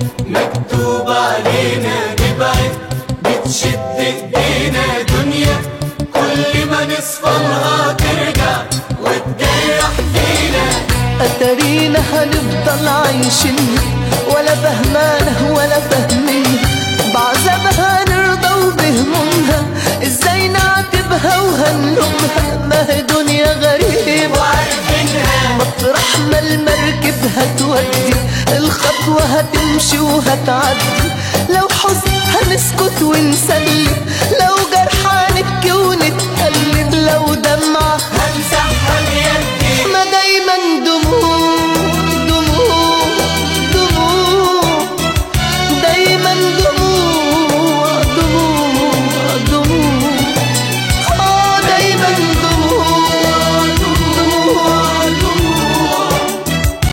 مكتوب علينا نبعد بتشد ايدينا دنيا كل ما نصفلها ترجع وتجرح فينا أترينا هنفضل عايشين ولا فهمانة ولا فاهمين بعذابها نرضى وبهمومها ازاي نعاتبها وهنلومها ما هي دنيا غريبة وعارفينها مطرح ما المركب هتودي الخطوة هتمشي وهتعدي لو حزن هنسكت ونسلم لو جرح هنبكي ونتألم لو دمعة